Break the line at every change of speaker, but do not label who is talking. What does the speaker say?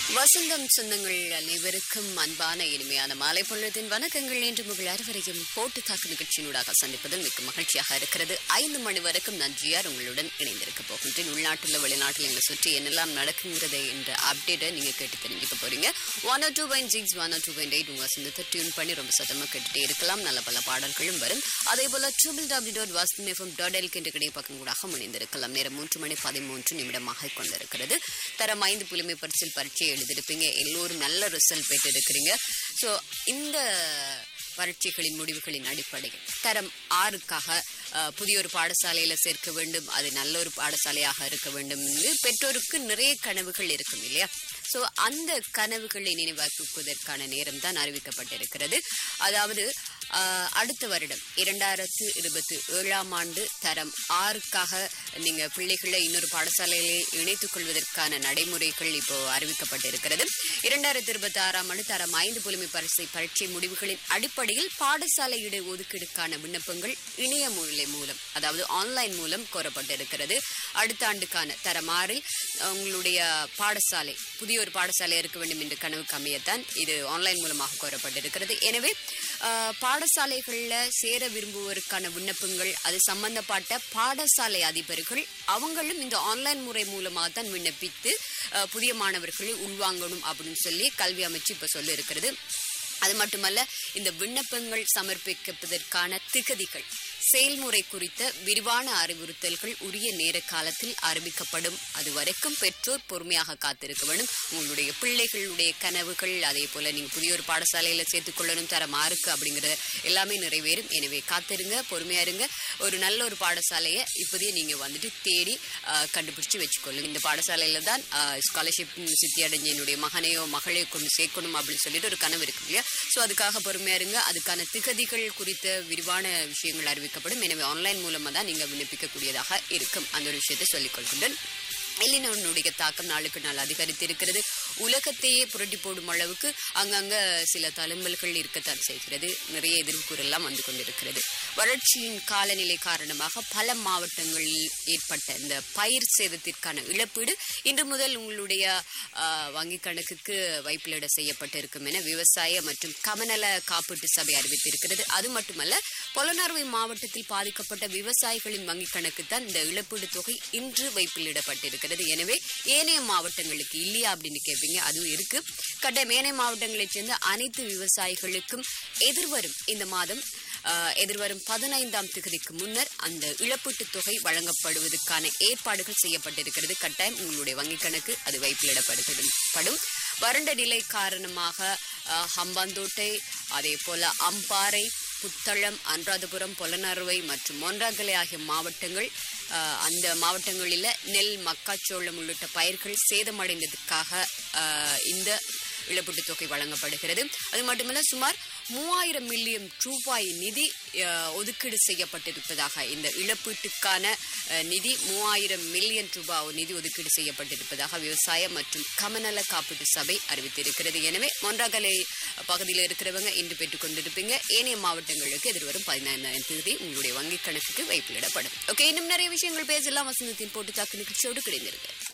வசந்தம் சொந்தங்கள் அனைவருக்கும் அன்பான இனிமையான மாலை பொழுதின் வணக்கங்கள் என்று உங்கள் அனைவரையும் போட்டு தாக்கு நிகழ்ச்சியினூடாக சந்திப்பதில் மிக்க மகிழ்ச்சியாக இருக்கிறது ஐந்து மணி வரைக்கும் நான் ஜிஆர் உங்களுடன் இணைந்திருக்க போகின்றேன் உள்நாட்டில் வெளிநாட்டில் எங்களை சுற்றி என்னெல்லாம் நடக்குங்கிறது என்ற அப்டேட்டை நீங்க கேட்டு தெரிஞ்சுக்க போறீங்க one two point six one two point eight உங்க சொந்தத்தை டியூன் பண்ணி ரொம்ப சத்தமாக கேட்டுட்டே இருக்கலாம் நல்ல பல பாடல்களும் வரும் அதே போல triple W dot Vasantham FM dot LK என்ற கிடை பக்கம் கூட முனைந்திருக்கலாம் நேரம் மூன்று மணி பதிமூன்று நிமிடமாக கொண்டிருக்கிறது தரம் ஐந்து புலிமை பரிசில் பரீட்சை எழுதியிருப்பீங்க எல்லோரும் நல்ல ரிசல்ட் பெற்றிருக்கிறீங்க ஸோ இந்த பரீட்சைகளின் முடிவுகளின் அடிப்படையில் தரம் ஆறுக்காக அஹ், புதிய ஒரு பாடசாலையில சேர்க்க வேண்டும் அது நல்ல ஒரு பாடசாலையாக இருக்க வேண்டும் என்று பெற்றோருக்கு நிறைய கனவுகள் இருக்கும் இல்லையா ஸோ அந்த கனவுகளை நினைவாக்குவதற்கான நேரம் தான் அறிவிக்கப்பட்டிருக்கிறது அதாவது அஹ், அடுத்த வருடம் இரண்டாயிரத்து இருபத்தி ஏழாம் ஆண்டு தரம் ஆறுக்காக நீங்க பிள்ளைகளை இன்னொரு பாடசாலையிலே இணைத்துக் கொள்வதற்கான நடைமுறைகள் இப்போ அறிவிக்கப்பட்டிருக்கிறது இரண்டாயிரத்தி இருபத்தி ஆறாம் ஆண்டு தரம் ஐந்து புலிமை பரிசை பரீட்சை முடிவுகளின் அடிப்படையில் பாடசாலை இடை ஒதுக்கீடுக்கான விண்ணப்பங்கள் இணைய மூலை மூலம் அதாவது ஆன்லைன் மூலம் கோரப்பட்டிருக்கிறது அடுத்த ஆண்டுக்கான தரம் ஆறில் உங்களுடைய பாடசாலை புதிய ஒரு பாடசாலை இருக்க வேண்டும் என்ற கனவுக்கு அமையத்தான் இது ஆன்லைன் மூலமாக கோரப்பட்டிருக்கிறது எனவே ஆஹ், பாடசாலைகள்ல சேர விரும்புவோருக்கான விண்ணப்பங்கள் அது சம்பந்தப்பட்ட பாடசாலை அதிபர்கள் அவங்களும் இந்த ஆன்லைன் முறை மூலமாக தான் விண்ணப்பித்து ஆஹ், புதிய மாணவர்களை உள்வாங்கணும் அப்படின்னு சொல்லி கல்வி அமைச்சு இப்ப சொல்லி இருக்கிறது அது மட்டுமல்ல இந்த விண்ணப்பங்கள் சமர்ப்பிப்பதற்கான திகதிகள் செயல்முறை குறித்த விரிவான அறிவுறுத்தல்கள் உரிய நேர காலத்தில் அறிவிக்கப்படும் அது வரைக்கும் பெற்றோர் பொறுமையாக காத்திருக்க வேண்டும் உங்களுடைய பிள்ளைகளுடைய கனவுகள் அதே போல நீங்க புதிய ஒரு பாடசாலையில சேர்த்துக் கொள்ளணும் தர மாறுக்கு அப்படிங்கிற எல்லாமே நிறைவேறும் எனவே காத்திருங்க பொறுமையா இருங்க ஒரு நல்ல ஒரு பாடசாலையை இப்போதையே நீங்க வந்துட்டு தேடி ஆஹ், கண்டுபிடிச்சு வச்சுக்கொள்ளுங்க இந்த பாடசாலையில தான் ஸ்காலர்ஷிப் சித்தி அடைஞ்ச என்னுடைய மகனையோ மகளையோ கொண்டு சேர்க்கணும் அப்படின்னு சொல்லிட்டு ஒரு கனவு இருக்கு இல்லையா ஸோ அதுக்காக பொறுமையா இருங்க அதுக்கான திகதிகள் குறித்த விரிவான விஷயங்கள் அறிவிக்கப்படும் எனவே ஆன்லைன் மூலமா தான் நீங்க விண்ணப்பிக்கக்கூடியதாக இருக்கும் அந்த ஒரு விஷயத்தை சொல்லிக் கொள்கின்றேன் எல்லினோனுடைய தாக்கம் நாளுக்கு நாள் அதிகரித்து இருக்கிறது உலகத்தையே புரட்டி போடும் அளவுக்கு அங்கங்க சில தழும்பல்கள் இருக்கத்தான் செய்கிறது நிறைய எதிர்ப்புரெல்லாம் வந்து கொண்டிருக்கிறது வறட்சியின் காலநிலை காரணமாக பல மாவட்டங்களில் ஏற்பட்ட இந்த பயிர் சேதத்திற்கான இழப்பீடு இன்று முதல் உங்களுடைய ஆஹ், வங்கிக் கணக்குக்கு வைப்பிலிட செய்யப்பட்டிருக்கும் என விவசாய மற்றும் கமநல காப்பீட்டு சபை அறிவித்திருக்கிறது அது மட்டுமல்ல பொலனறுவை மாவட்டத்தில் பாதிக்கப்பட்ட விவசாயிகளின் வங்கிக் கணக்கு தான் இந்த இழப்பீடு தொகை இன்று வைப்பிலிடப்பட்டிருக்கிறது எனவே ஏனைய மாவட்டங்களுக்கு இல்லையா அப்படின்னு கேட்பீங்க அதுவும் இருக்கு கட்டாயம் ஏனைய மாவட்டங்களைச் சேர்ந்த அனைத்து விவசாயிகளுக்கும் எதிர்வரும் இந்த மாதம் ஆஹ், எதிர்வரும் பதினைந்தாம் திகதிக்கு முன்னர் அந்த இழப்பீட்டுத் தொகை வழங்கப்படுவதற்கான ஏற்பாடுகள் செய்யப்பட்டிருக்கிறது கட்டாயம் உங்களுடைய வங்கிக் கணக்கு அது வைப்பிலிடப்படுகிறது படும் வறண்ட நிலை காரணமாக ஆஹ், ஹம்பாந்தோட்டை அதே போல அம்பாறை புத்தளம் அனுராதபுரம் பொலனறுவை மற்றும் மொன்றாகலை ஆகிய மாவட்டங்கள் ஆஹ், அந்த மாவட்டங்களில் நெல் மக்காச்சோளம் உள்ளிட்ட பயிர்கள் சேதமடைந்ததுக்காக ஆஹ், இந்த இழப்பீட்டுத் தொகை வழங்கப்படுகிறது அது மட்டுமல்ல சுமார் மூவாயிரம் மில்லியன் ரூபாய் நிதி ஆஹ், ஒதுக்கீடு செய்யப்பட்டிருப்பதாக இந்த இழப்பீட்டுக்கான ஆஹ், நிதி மூவாயிரம் மில்லியன் ரூபாய் நிதி ஒதுக்கீடு செய்யப்பட்டிருப்பதாக விவசாய மற்றும் கமநல காப்பீட்டு சபை அறிவித்திருக்கிறது எனவே மொன்றாகலை பகுதியில் இருக்கிறவங்க இன்று பெற்றுக் கொண்டிருப்பீங்க ஏனைய மாவட்டங்களுக்கு எதிர்வரும் பதினைந்தாயிரம் தேதி உங்களுடைய வங்கிக் கணக்குக்கு வைப்பிலிடப்படும் ஓகே இன்னும் நிறைய விஷயங்கள் பேசலாம் வசந்தத்தின் போட்டு தாக்கு நிகழ்ச்சியோடு கிடைந்திருக்கு